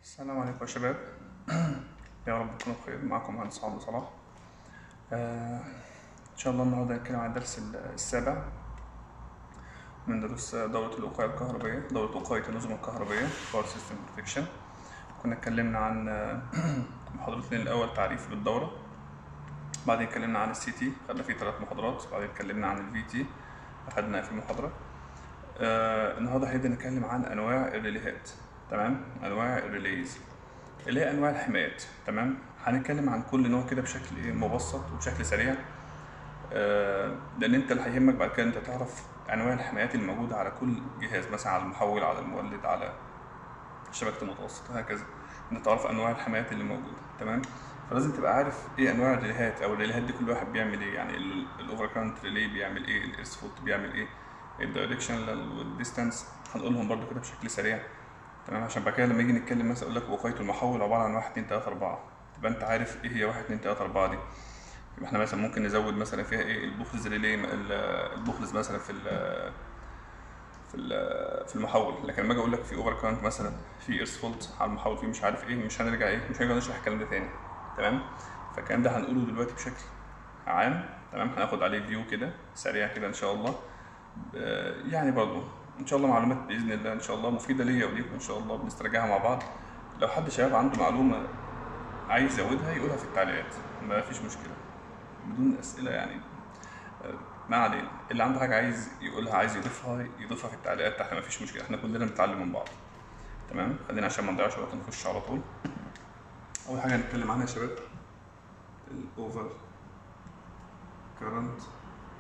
السلام عليكم يا شباب يا رب تكونوا بخير معكم مهندس عبد صلاح آه ان شاء الله النهارده هنتكلم عن الدرس ال- السابع من دروس دورة الوقاية الكهربائية دورة وقاية النظم الكهربائية Power System Protection كنا اتكلمنا عن آه، محاضرتين الأول تعريف بالدورة بعدين اتكلمنا عن السي تي خدنا فيه ثلاث محاضرات بعدين اتكلمنا عن الفي تي أخدنا في محاضرة آه النهارده هنبدأ نتكلم عن أنواع الريليهات تمام أنواع الريليز اللي هي أنواع الحمايات تمام هنتكلم عن كل نوع كده بشكل إيه مبسط وبشكل سريع آه لأن أنت اللي هيهمك بعد كده أنت تعرف أنواع الحمايات اللي موجودة على كل جهاز مثلا على المحول على المولد على شبكة المتوسط وهكذا أنت تعرف أنواع الحمايات اللي موجودة تمام فلازم تبقى عارف ايه انواع الريليهات او الريليهات دي كل واحد بيعمل ايه يعني الاوفر كارنت ريلي بيعمل ايه الايرث فولت بيعمل ايه الدايركشنال والديستانس هنقولهم برضو كده بشكل سريع تمام عشان بعد كده لما يجي نتكلم مثلا اقول لك وقايه المحول عباره عن 1 2 3 4 تبقى انت عارف ايه هي 1 2 3 4 دي يبقى احنا مثلا ممكن نزود مثلا فيها ايه البوخلز ريلي ال- البوخلز مثلا في ال في ال- في المحول لكن لما اجي اقول لك في اوفر كارنت مثلا في ايرث فولت على المحول في مش عارف ايه مش هنرجع ايه مش هنرجع نشرح الكلام ده تاني تمام فالكلام ده هنقوله دلوقتي بشكل عام تمام هناخد عليه فيو كده سريع كده ان شاء الله آه، يعني برضو ان شاء الله معلومات باذن الله ان شاء الله مفيده ليا وليكم ان شاء الله بنسترجعها مع بعض لو حد شباب عنده معلومه عايز يزودها يقولها في التعليقات ما فيش مشكله بدون اسئله يعني آه، ما علينا اللي عنده حاجه عايز يقولها عايز يضيفها يضيفها في التعليقات تحت ما فيش مشكله احنا كلنا بنتعلم من بعض تمام خلينا عشان ما نضيعش وقت نخش على طول اول حاجه هنتكلم عنها يا شباب الاوفر كارنت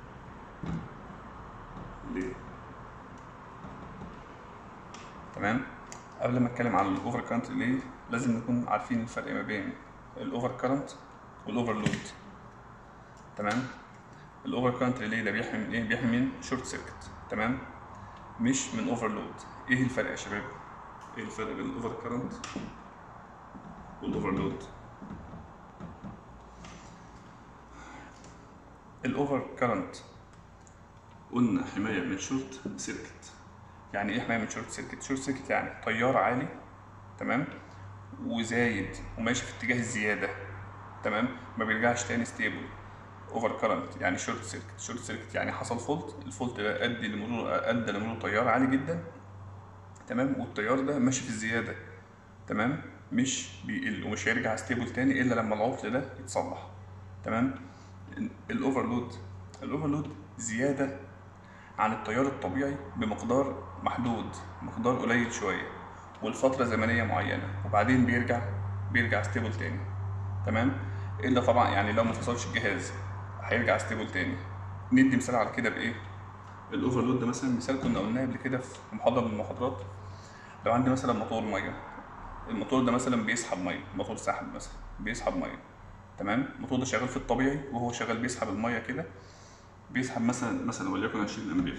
ليه تمام قبل ما اتكلم عن الاوفر كارنت ليه لازم نكون عارفين الفرق ما بين الاوفر كارنت والاوفرلود تمام الاوفر كارنت ليه ده بيحمي من ايه بيحمي من شورت سيركت تمام مش من اوفرلود ايه الفرق يا شباب ايه الفرق بين الاوفر كارنت والاوفرلود الاوفر كارنت قلنا حمايه من شورت سيركت يعني ايه حمايه من شورت سيركت شورت سيركت يعني تيار عالي تمام وزايد وماشي في اتجاه الزياده تمام ما بيرجعش تاني ستيبل اوفر كارنت يعني شورت سيركت شورت سيركت يعني حصل فولت الفولت ده ادي لمرور ادى لمرور تيار عالي جدا تمام والتيار ده ماشي في الزياده تمام مش بيقل ومش هيرجع ستيبل تاني الا لما العطل ده يتصلح تمام الاوفرلود الاوفرلود زياده عن التيار الطبيعي بمقدار محدود مقدار قليل شويه والفتره زمنيه معينه وبعدين بيرجع بيرجع ستيبل تاني تمام الا طبعا يعني لو ما فصلش الجهاز هيرجع ستيبل تاني ندي مثال على كده بايه الاوفرلود ده مثلا مثال كنا قلناه قبل كده في محاضره من المحاضرات لو عندي مثلا موتور ميه الموتور ده مثلا بيسحب ميه موتور سحب مثلا بيسحب ميه تمام الموتور ده شغال في الطبيعي وهو شغال بيسحب الميه كده بيسحب مثلا مثلا وليكن 20 امبير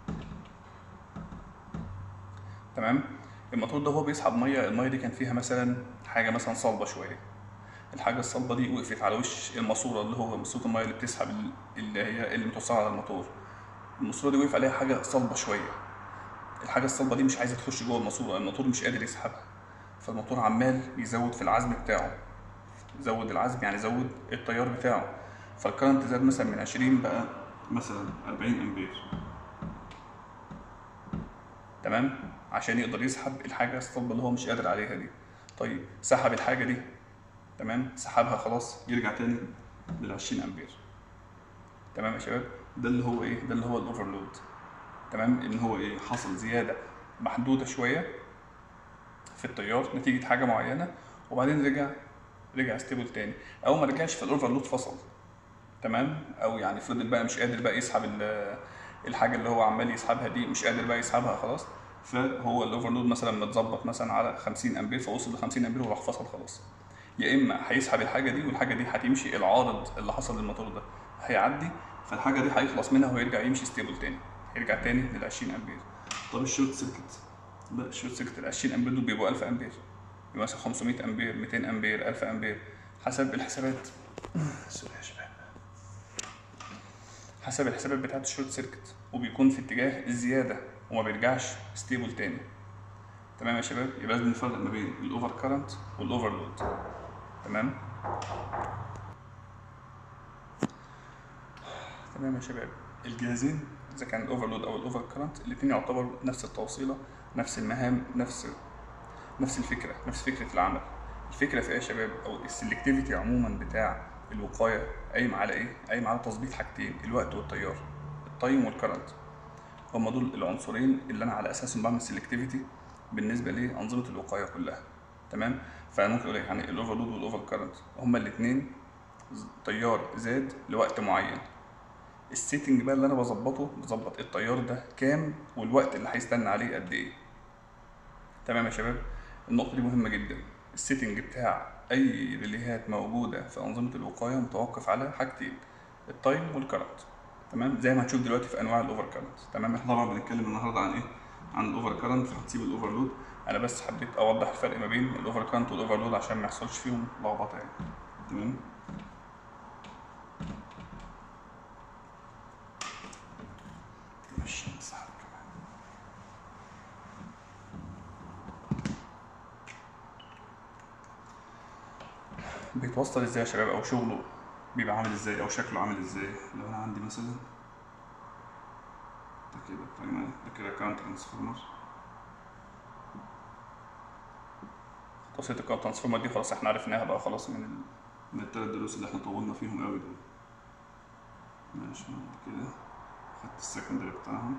تمام الموتور ده هو بيسحب ميه الميه دي كان فيها مثلا حاجه مثلا صلبه شويه الحاجه الصلبه دي وقفت على وش الماسوره اللي هو ماسوره الميه اللي بتسحب ال- اللي هي اللي متوصله على الموتور الماسوره دي وقف عليها حاجه صلبه شويه الحاجه الصلبه دي مش عايزه تخش جوه الماسوره الموتور مش قادر يسحبها فالموتور عمال يزود في العزم بتاعه زود العزم يعني زود التيار بتاعه فالكرنت زاد مثلا من 20 بقى مثلا 40 امبير تمام عشان يقدر يسحب الحاجه الصلبه اللي هو مش قادر عليها دي طيب سحب الحاجه دي تمام سحبها خلاص يرجع تاني لل 20 امبير تمام يا شباب ده اللي هو ايه ده اللي هو الاوفرلود تمام ان هو ايه حصل زياده محدوده شويه في التيار نتيجه حاجه معينه وبعدين رجع رجع ستيبل تاني او ما رجعش فالاوفرلود فصل تمام او يعني فضل بقى مش قادر بقى يسحب ال- الحاجه اللي هو عمال يسحبها دي مش قادر بقى يسحبها خلاص فهو الاوفرلود مثلا متظبط مثلا على 50 امبير فوصل ل 50 امبير وراح فصل خلاص يا اما هيسحب الحاجه دي والحاجه دي هتمشي العارض اللي حصل للموتور ده هيعدي فالحاجه دي هيخلص منها ويرجع يمشي ستيبل تاني يرجع تاني لل 20 امبير طب الشورت سيركت لا الشورت سيركت ال 20 امبير دول بيبقوا 1000 امبير يبقى مثلا 500 امبير 200 امبير 1000 امبير حسب الحسابات سوري يا شباب حسب الحسابات بتاعت الشورت سيركت وبيكون في اتجاه الزياده وما بيرجعش ستيبل تاني تمام يا شباب يبقى لازم نفرق ما بين الاوفر كارنت والاوفرلود تمام تمام يا شباب الجهازين اذا كان الاوفرلود او الاوفر كارنت الاثنين يعتبروا نفس التوصيله نفس المهام نفس نفس الفكره نفس فكره العمل الفكره في ايه يا شباب او السلكتيفيتي عموما بتاع الوقايه قايم على ايه قايم على تظبيط حاجتين الوقت والتيار التايم والكرنت هم دول العنصرين اللي انا على اساسهم بعمل سلكتيفيتي بالنسبه لانظمه الوقايه كلها تمام فانا ممكن اقول لك يعني الاوفرلود والاوفر كرنت هما الاثنين تيار زاد لوقت معين السيتنج بقى اللي انا بظبطه بظبط التيار ده كام والوقت اللي هيستنى عليه قد ايه تمام يا شباب النقطه دي مهمه جدا السيتنج بتاع اي ريليهات موجوده في انظمه الوقايه متوقف على حاجتين التايم والكرنت تمام زي ما هنشوف دلوقتي في انواع الاوفر كرنت تمام احنا طبعا بنتكلم النهارده عن ايه عن الاوفر كرنت فهنسيب الاوفرلود انا بس حبيت اوضح الفرق ما بين الاوفر كرنت والاوفرلود عشان ما يحصلش فيهم لخبطه يعني تمام ماشي نمسح كمان بيتوصل ازاي يا شباب او شغله بيبقى عامل ازاي او شكله عامل ازاي لو انا عندي مثلا ده كده تمام ده كده كان ترانسفورمر توصيل الكاونت ترانسفورمر دي خلاص احنا عرفناها بقى خلاص من ال... من التلات دروس اللي احنا طولنا فيهم قوي دول ماشي كده خدت السكندري بتاعهم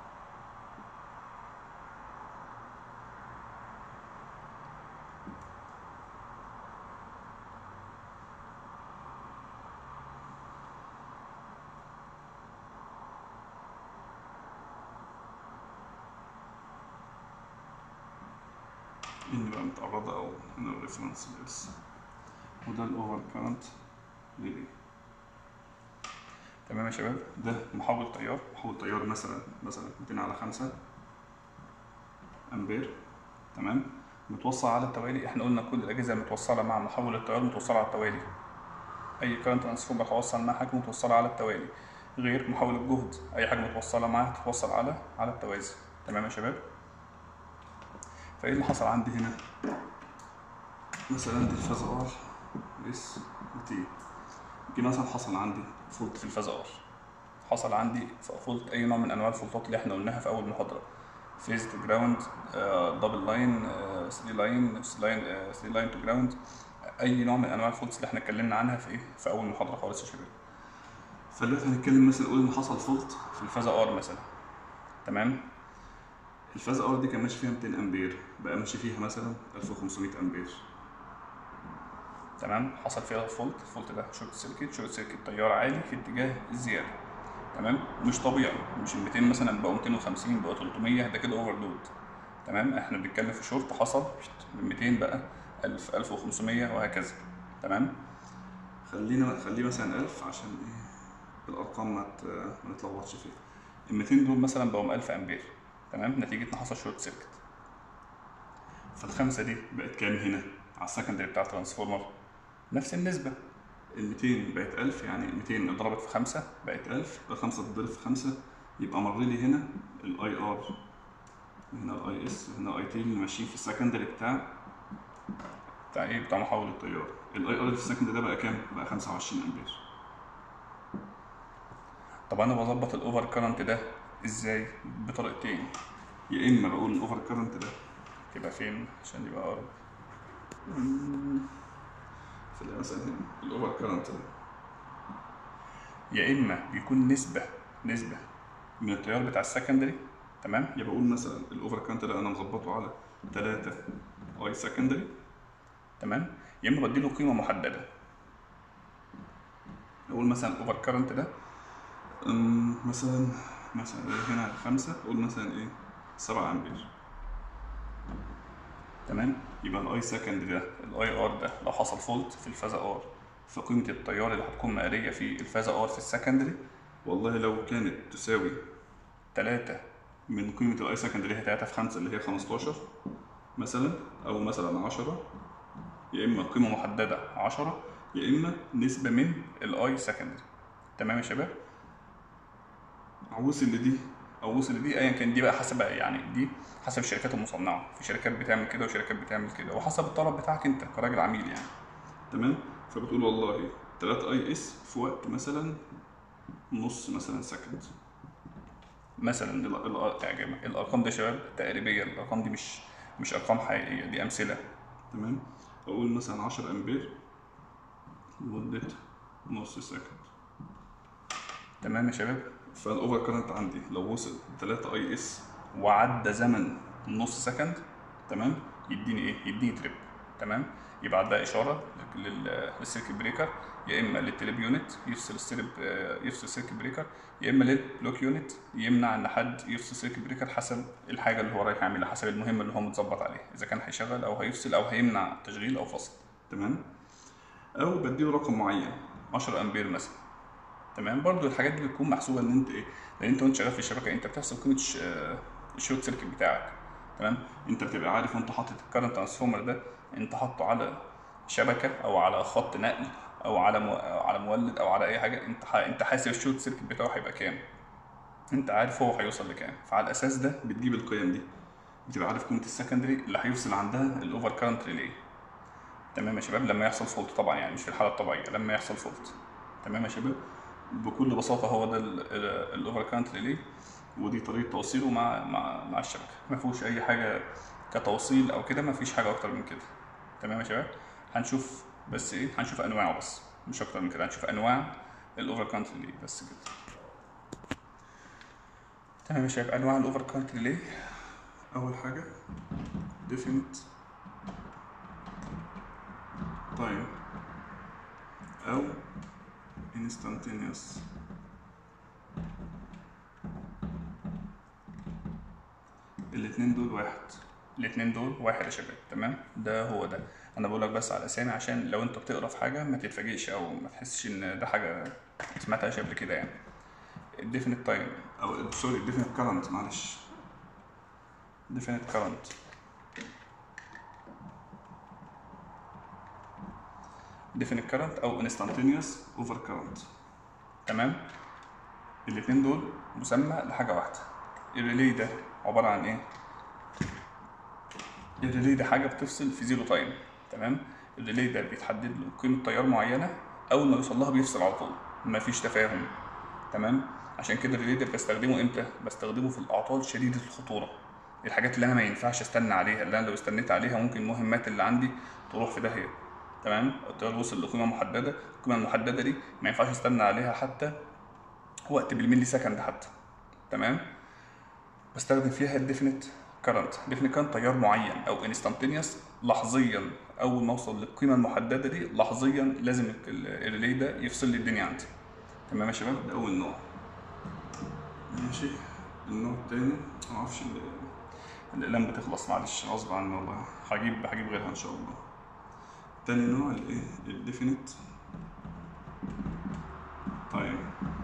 ان بقى متعرضة او هنا الريفرنس بس وده الاوفر كارنت ريلي تمام يا شباب ده محول تيار محول تيار مثلا مثلا 200 على 5 امبير تمام متوصل على التوالي احنا قلنا كل الاجهزه المتوصله مع محول التيار متوصله على التوالي اي كارنت ترانسفورمر هوصل معاه حاجه متوصله على التوالي غير محول الجهد اي حاجه متوصله معاه تتوصل على على التوازي تمام يا شباب فايه اللي حصل عندي هنا مثلا دي الفازة ار اس وتي جه مثلا حصل عندي فولت في الفازة ار حصل عندي فولت اي نوع من انواع الفولتات اللي احنا قلناها في اول محاضره فيز تو جراوند دبل لاين 3 لاين 3 لاين تو جراوند اي نوع من انواع الفولتس اللي احنا اتكلمنا عنها في ايه في اول محاضره خالص يا شباب فدلوقتي هنتكلم مثلا نقول ان حصل فولت في الفازة ار مثلا تمام الفازة ار دي كان ماشي فيها 200 امبير بقى ماشي فيها مثلا 1500 امبير تمام حصل فيها فولت الفولت ده شورت سيركت شورت سيركت تيار عالي في اتجاه الزياده تمام مش طبيعي مش ال 200 مثلا بقوا 250 بقوا 300 ده كده اوفرلود تمام احنا بنتكلم في شورت حصل من 200 بقى 1000 1500 وهكذا تمام خلينا خليه مثلا 1000 عشان ايه الارقام ما ما نتلخبطش فيها ال 200 دول مثلا بقوا 1000 امبير تمام نتيجه ان حصل شورت سيركت فالخمسه دي بقت كام هنا على السكندري بتاع الترانسفورمر نفس النسبه ال 200 بقت 1000 يعني 200 اتضربت في 5 بقت 1000 يبقى 5 تتضرب في 5 يبقى مر لي هنا الاي ار وهنا الاي اس وهنا الاي تي اللي ماشيين في السكندري بتاع بتاع ايه بتاع محول التيار الاي ار اللي في السكندري ده بقى كام؟ بقى 25 امبير طب انا بظبط الاوفر كارنت ده ازاي؟ بطريقتين يا اما بقول الاوفر كارنت ده يبقى فين عشان يبقى اقرب خلينا مثلا هنا الاوفر كارنت ده يا اما بيكون نسبه نسبه من التيار بتاع السكندري تمام يبقى بقول مثلا الاوفر كارنت ده انا مظبطه على 3 اي سكندري تمام يا اما بديله قيمه محدده اقول مثلا الاوفر كارنت ده أم، مثلا مثلا هنا خمسة اقول مثلا ايه 7 امبير تمام يبقى الاي سكند ده الاي ار ده لو حصل فولت في الفازا ار فقيمة التيار اللي هتكون مقرية في الفازا ار في السكندري والله لو كانت تساوي 3 من قيمة الاي سكند اللي هي 3 في 5 اللي هي 15 مثلا او مثلا 10 يا اما قيمة محددة 10 يا اما نسبة من الاي سكندري تمام يا شباب وصل لدي او وصل لدي ايا كان دي بقى حسب يعني دي حسب الشركات المصنعه في شركات بتعمل كده وشركات بتعمل كده وحسب الطلب بتاعك انت كراجل عميل يعني تمام فبتقول والله 3 اي اس في وقت مثلا نص مثلا سكند مثلا ال- ال- يعني الارقام دي يا شباب تقريبيه الارقام دي مش مش ارقام حقيقيه دي امثله تمام اقول مثلا 10 امبير لمده نص سكند تمام يا شباب فالاوفر كارنت عندي لو وصل 3 اي اس وعدى زمن نص سكند تمام يديني ايه يديني تريب تمام يبعت بقى اشاره لل- للسيركت بريكر يا اما للتليب يونت يفصل السيرب آه، يفصل السيركت بريكر يا اما للبلوك يونت يمنع ان حد يفصل السيركت بريكر حسب الحاجه اللي هو رايح يعملها حسب المهمه اللي هو متظبط عليها اذا كان هيشغل او هيفصل او هيمنع تشغيل او فصل تمام او بديله رقم معين 10 امبير مثلا تمام برضو الحاجات دي بتكون محسوبه ان انت ايه لان انت وانت شغال في الشبكه انت بتحسب قيمه ش- آه، الشورت سيركت بتاعك تمام انت بتبقى عارف وانت حاطط الكارنت ترانسفورمر ده انت حاطه على شبكه او على خط نقل او على مو... أو على مولد او على اي حاجه انت ح... انت حاسب الشورت سيركت بتاعه هيبقى كام انت عارف هو هيوصل لكام فعلى الاساس ده بتجيب القيم دي بتبقى عارف قيمه السكندري اللي هيوصل عندها الاوفر كارنت ريلي تمام يا شباب لما يحصل فولت طبعا يعني مش في الحاله الطبيعيه لما يحصل فولت تمام يا شباب بكل بساطه هو ده الاوفر كارنت ريلي ودي طريقه توصيله مع مع مع الشبكه ما فيهوش اي حاجه كتوصيل او كده ما فيش حاجه اكتر من كده تمام يا شباب هنشوف بس ايه هنشوف انواعه بس مش اكتر من كده هنشوف انواع الاوفر كارنت ريلي بس كده تمام يا شباب انواع الاوفر كارنت ريلي اول حاجه definite time او instantaneous الاتنين دول واحد الاتنين دول واحد يا شباب تمام ده هو ده انا بقول لك بس على الاسامي عشان لو انت بتقرا في حاجه ما تتفاجئش او ما تحسش ان ده حاجه سمعتهاش قبل كده يعني الديفينيت تايم او سوري definite current معلش ديفينيت كارنت ديفينيت كارنت او انستانتينيوس over current تمام الاتنين دول مسمى لحاجه واحده الريلي ده عباره عن ايه الريلي ده حاجه بتفصل في زيرو تايم تمام الريلي ده بيتحدد له قيمه تيار معينه اول ما يوصل لها بيفصل على طول مفيش تفاهم تمام عشان كده الريلي ده بستخدمه امتى بستخدمه في الاعطال شديده الخطوره الحاجات اللي انا ما ينفعش استنى عليها اللي انا لو استنيت عليها ممكن المهمات اللي عندي تروح في داهيه تمام التيار وصل لقيمه محدده القيمه المحدده دي ما ينفعش استنى عليها حتى وقت بالملي سكند حتى تمام بستخدم فيها الديفينيت كارنت ديفينيت كارنت تيار معين او انستانتينيوس لحظيا اول ما اوصل للقيمه المحدده دي لحظيا لازم ال- الريلي ده يفصل لي الدنيا عندي تمام يا شباب ده اول نوع ماشي النوع التاني معرفش ال- الاقلام بتخلص معلش غصب عني والله هجيب هجيب غيرها ان شاء الله تاني نوع الايه الديفينيت تايم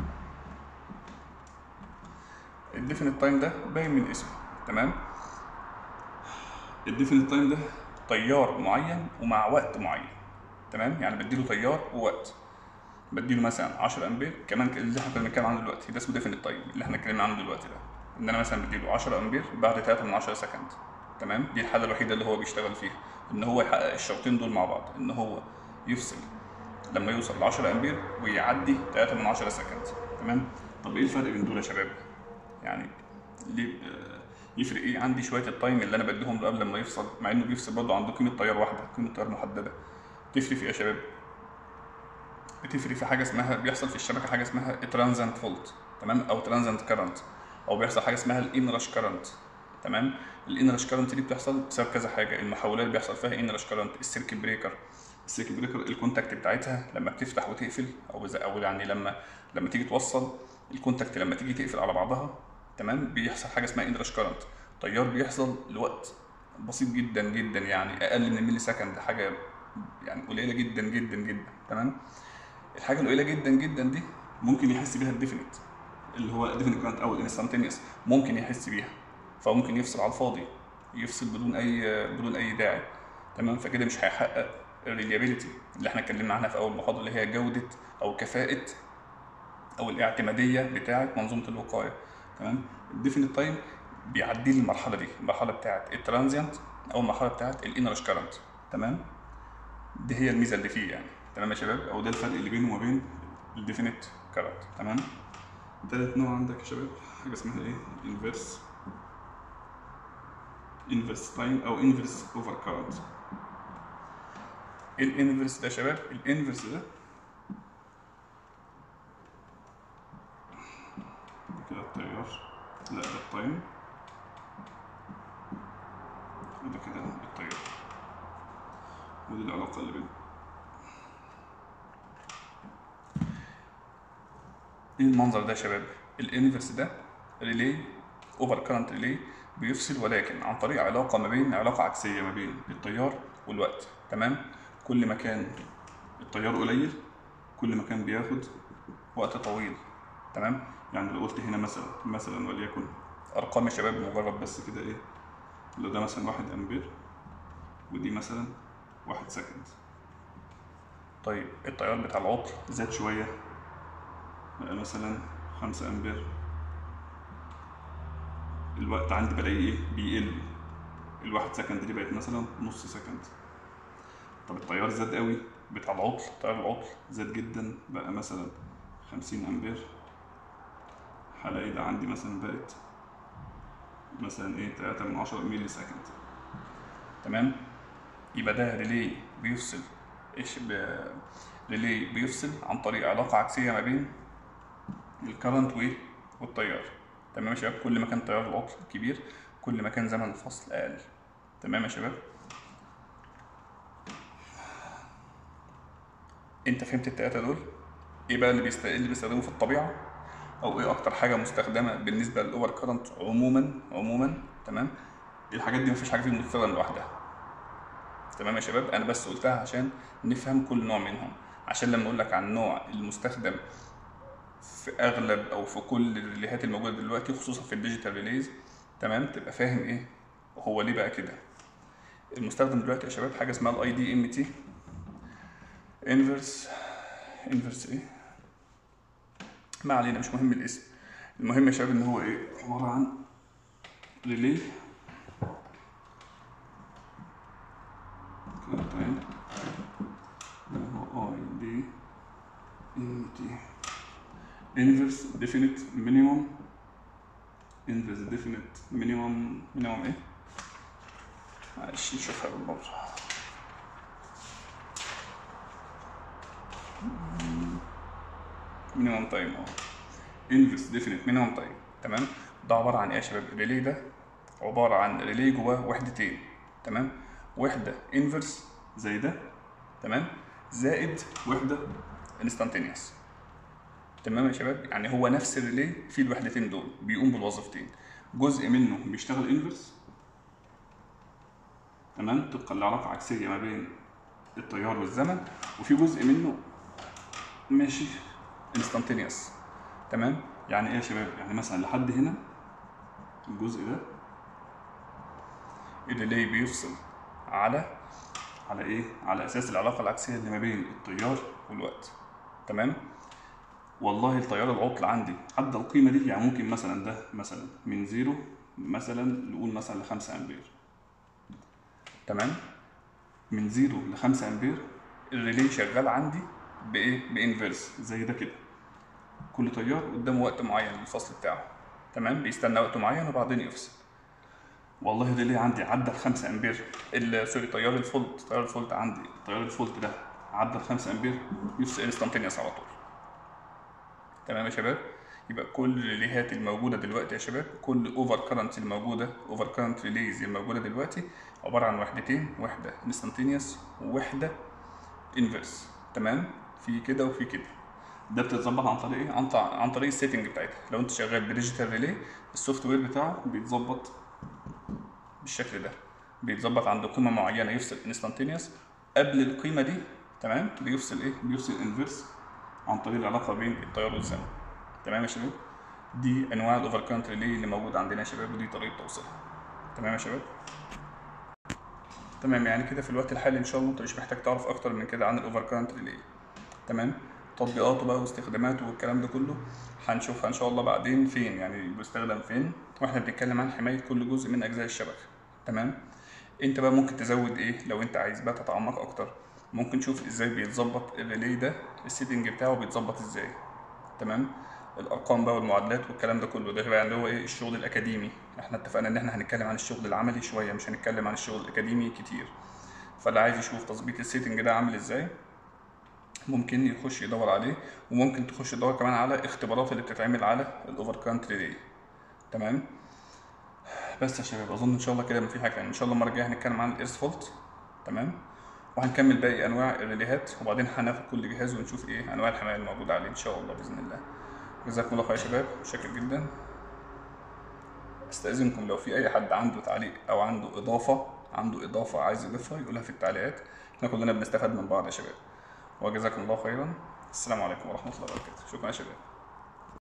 الديفينيت تايم ده باين من اسمه تمام الديفينيت تايم ده تيار معين ومع وقت معين تمام يعني بديله تيار ووقت بديله مثلا 10 امبير كمان اللي احنا كنا بنتكلم عنه دلوقتي ده اسمه ديفينيت تايم اللي احنا اتكلمنا عنه دلوقتي ده ان انا مثلا بديله 10 امبير بعد 3 من 10 سكند تمام دي الحاله الوحيده اللي هو بيشتغل فيها ان هو يحقق الشرطين دول مع بعض ان هو يفصل لما يوصل ل 10 امبير ويعدي 3 من 10 سكند تمام طب ايه الفرق بين دول يا شباب يعني ليه آه، يفرق ايه عندي شويه التايم اللي انا بديهم له قبل ما يفصل مع انه بيفصل برضه عنده قيمه تيار واحده قيمه تيار محدده تفرق في ايه يا شباب بتفرق في حاجه اسمها بيحصل في الشبكه حاجه اسمها ترانزنت فولت تمام او ترانزنت كارنت او بيحصل حاجه اسمها الانرش كارنت تمام الانرش كارنت دي بتحصل بسبب كذا حاجه المحولات اللي بيحصل فيها انرش كارنت السيركت بريكر السيركت بريكر الكونتاكت بتاعتها لما بتفتح وتقفل او إذا- او يعني لما لما تيجي توصل الكونتاكت لما تيجي تقفل على بعضها تمام بيحصل حاجه اسمها انرش كارنت تيار بيحصل لوقت بسيط جدا جدا يعني اقل من الملي سكند حاجه يعني قليله جدا جدا جدا تمام الحاجه القليله جدا جدا دي ممكن يحس بيها الديفينيت اللي هو الديفينيت كارنت او الانستانتينيوس ممكن يحس بيها فممكن يفصل على الفاضي يفصل بدون اي بدون اي داعي تمام فكده مش هيحقق الريليابيلتي اللي احنا اتكلمنا عنها في اول محاضره اللي هي جوده او كفاءه او الاعتماديه بتاعه منظومه الوقايه تمام الديفينيت تايم بيعدي لي المرحله دي المرحله بتاعت الترانزيانت او المرحله بتاعت الانرش كارنت تمام دي هي الميزه اللي فيه يعني تمام يا شباب او ده الفرق اللي بينه وما بين الديفينيت كارنت تمام تالت نوع عندك يا شباب حاجة اسمها ايه؟ انفرس انفرس تايم او انفرس اوفر كارنت الانفرس ده يا شباب الانفرس ده كده التيار لا ده التايم وده كده التيار ودي العلاقة اللي بينهم ايه المنظر ده يا شباب الانفرس ده ريلي اوفر كارنت ريلي بيفصل ولكن عن طريق علاقه ما بين علاقه عكسيه ما بين التيار والوقت تمام كل ما كان التيار قليل كل ما كان بياخد وقت طويل تمام يعني لو قلت هنا مثلا مثلا وليكن ارقام يا شباب مجرد بس كده ايه لو ده مثلا واحد امبير ودي مثلا واحد سكند طيب التيار بتاع العطل زاد شوية بقى مثلا خمسة أمبير الوقت عندي بلاقيه إيه بيقل الواحد سكند دي بقت مثلا نص سكند طب التيار زاد قوي بتاع العطل تيار العطل زاد جدا بقى مثلا خمسين أمبير هلاقي ده عندي مثلا بقت مثلا إيه تلاتة من عشرة ميلي سكند تمام يبقى ده ريلي بيفصل ايش ب... ريلي بيفصل عن طريق علاقة عكسية ما بين الكرنت وايه والتيار تمام يا شباب كل ما كان تيار العطل كبير كل ما كان زمن الفصل اقل تمام يا شباب انت فهمت التلاتة دول ايه بقى اللي بيست... اللي بيستخدموه في الطبيعة او ايه اكتر حاجة مستخدمة بالنسبة للاوفر كرنت عموما عموما تمام الحاجات دي مفيش حاجة فيهم بتستخدم لوحدها تمام يا شباب انا بس قلتها عشان نفهم كل نوع منهم عشان لما اقول لك عن النوع المستخدم في اغلب او في كل الريليهات الموجوده دلوقتي خصوصا في الديجيتال ريليز تمام تبقى فاهم ايه هو ليه بقى كده المستخدم دلوقتي يا شباب حاجه اسمها الاي دي ام تي انفرس انفرس ايه ما علينا مش مهم الاسم المهم يا شباب ان هو ايه عباره عن ريلي كده تاني هو اي دي ام تي inverse definite minimum inverse definite minimum minimum ايه معلش نشوفها بالمرة minimum time اه inverse definite minimum time تمام ده عبارة عن ايه يا شباب الريلي ده عبارة عن ريلي جواه وحدتين تمام وحدة inverse زي ده تمام زائد وحدة instantaneous تمام يا شباب يعني هو نفس الريلي فيه الوحدتين دول بيقوم بالوظيفتين جزء منه بيشتغل انفرس تمام طبقا لعلاقة عكسية ما بين التيار والزمن وفي جزء منه ماشي انستانتينيوس تمام يعني ايه يا شباب يعني مثلا لحد هنا الجزء ده الريلي بيفصل على على ايه على اساس العلاقه العكسيه اللي ما بين التيار والوقت تمام والله التيار العطل عندي عدى القيمة دي يعني ممكن مثلا ده مثلا من زيرو مثلا نقول مثلا لخمسة أمبير تمام من زيرو لخمسة أمبير الريلي شغال عندي بايه بانفيرس زي ده كده كل تيار قدامه وقت معين للفصل بتاعه تمام بيستنى وقت معين وبعدين يفصل والله الريلي عندي عدى ال 5 امبير ال- سوري تيار الفولت تيار الفولت عندي تيار الفولت ده عدى ال 5 امبير يفصل انستانتينيوس على طول تمام يا شباب يبقى كل الريليهات الموجوده دلوقتي يا شباب كل اوفر كرنت الموجوده اوفر كرنت ريليز الموجوده دلوقتي عباره عن وحدتين وحده انستانتينيوس ووحده انفرس تمام في كده وفي كده ده بتتظبط عن طريق ايه عن, طع- عن طريق السيتنج بتاعتها لو انت شغال بديجيتال ريلي السوفت وير بتاعه بيتظبط بالشكل ده بيتظبط عند قيمه معينه يفصل انستانتينيوس قبل القيمه دي تمام بيفصل ايه بيفصل انفرس عن طريق العلاقه بين التيار والزمن تمام يا شباب دي انواع الاوفر كارنت ريلي اللي موجود عندنا يا شباب ودي طريقه توصيلها تمام يا شباب تمام يعني كده في الوقت الحالي ان شاء الله انت مش محتاج تعرف اكتر من كده عن الاوفر كارنت ريلي تمام تطبيقاته بقى واستخداماته والكلام ده كله هنشوفها ان شاء الله بعدين فين يعني بيستخدم فين واحنا بنتكلم عن حمايه كل جزء من اجزاء الشبكه تمام انت بقى ممكن تزود ايه لو انت عايز بقى تتعمق اكتر ممكن تشوف ازاي بيتظبط الريلي ده السيتنج بتاعه بيتظبط ازاي تمام الارقام بقى والمعادلات والكلام ده كله ده بقى اللي هو ايه الشغل الاكاديمي احنا اتفقنا ان احنا هنتكلم عن الشغل العملي شويه مش هنتكلم عن الشغل الاكاديمي كتير فاللي عايز يشوف تظبيط السيتنج ده عامل ازاي ممكن يخش يدور عليه وممكن تخش تدور كمان على اختبارات اللي بتتعمل على الاوفر كانتري دي تمام بس يا شباب اظن ان شاء الله كده مفي حاجه يعني ان شاء الله المره الجايه هنتكلم عن الايرث فولت تمام وهنكمل باقي انواع الريليهات وبعدين هناخد كل جهاز ونشوف ايه انواع الحمايه الموجوده عليه ان شاء الله باذن الله جزاكم الله خير يا شباب شاكر جدا استاذنكم لو في اي حد عنده تعليق او عنده اضافه عنده اضافه عايز يضيفها يقولها في التعليقات احنا كلنا بنستفاد من بعض يا شباب وجزاكم الله خيرا السلام عليكم ورحمه الله وبركاته شكرا يا شباب